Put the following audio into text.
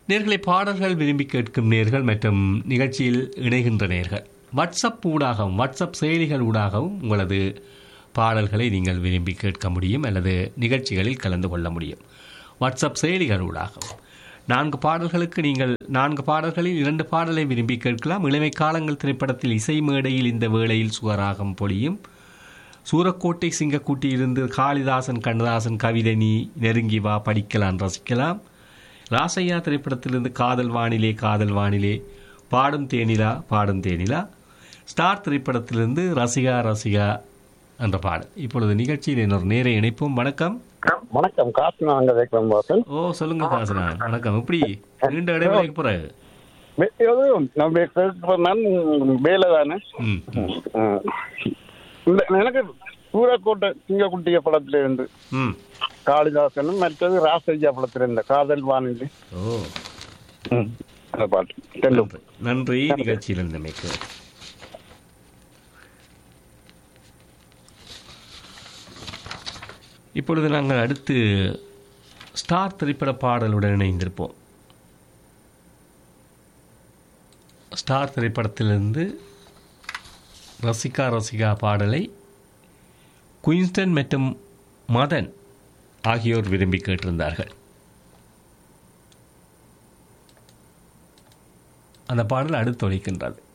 நேர்களை பாடல்கள் விரும்பி கேட்கும் நேர்கள் மற்றும் நிகழ்ச்சியில் இணைகின்ற நேர்கள் வாட்ஸ்அப் ஊடாகவும் வாட்ஸ்அப் செயலிகள் ஊடாகவும் உங்களது பாடல்களை நீங்கள் விரும்பி கேட்க முடியும் அல்லது நிகழ்ச்சிகளில் கலந்து கொள்ள முடியும் வாட்ஸ்அப் செயலிகள் ஊடாகவும் நான்கு பாடல்களுக்கு நீங்கள் நான்கு பாடல்களில் இரண்டு பாடலை விரும்பி கேட்கலாம் இளமை காலங்கள் திரைப்படத்தில் இசை மேடையில் இந்த வேளையில் சுவராகம் பொழியும் சூரக்கோட்டை சிங்கக்குட்டி இருந்து காளிதாசன் கண்ணதாசன் கவிதை நீ நெருங்கி வா படிக்கலாம் ரசிக்கலாம் ராசையா திரைப்படத்திலிருந்து காதல் வானிலே காதல் வானிலே பாடும் தேனிலா பாடும் தேனிலா ஸ்டார் திரைப்படத்திலிருந்து ரசிகா ரசிகா என்ற பாடல் இப்பொழுது நிகழ்ச்சியில் இன்னொரு நேர இணைப்போம் வணக்கம் வணக்கம் காசு நான் அங்க வைக்கிறேன் பாசன் ஓ சொல்லுங்க பாசனா வணக்கம் எப்படி நீண்ட இடைவெளிக்கு பிறகு நம்ம கேட்கிறேன் வேலை தானே ம் ம். இந்த- எனக்கு சூரக்கோட்டை சிங்கக்குட்டிய படத்துல இருந்து ம் காளிதாசனும் மற்றது ராசையா படத்துல இருந்த காதல் வானிலை ஓ ம். அந்த பாட்டு ரெண்டும் நன்றி நன்றி நிகழ்ச்சியில் இருந்தமைக்கு இப்பொழுது நாங்கள் அடுத்து ஸ்டார் திரைப்பட பாடலுடன் இணைந்திருப்போம் ஸ்டார் திரைப்படத்திலிருந்து ரசிகா ரசிகா பாடலை குயின்ஸ்டன் மற்றும் மதன் ஆகியோர் விரும்பி கேட்டிருந்தார்கள் அந்த பாடல் அடுத்து ஒழிக்கின்றது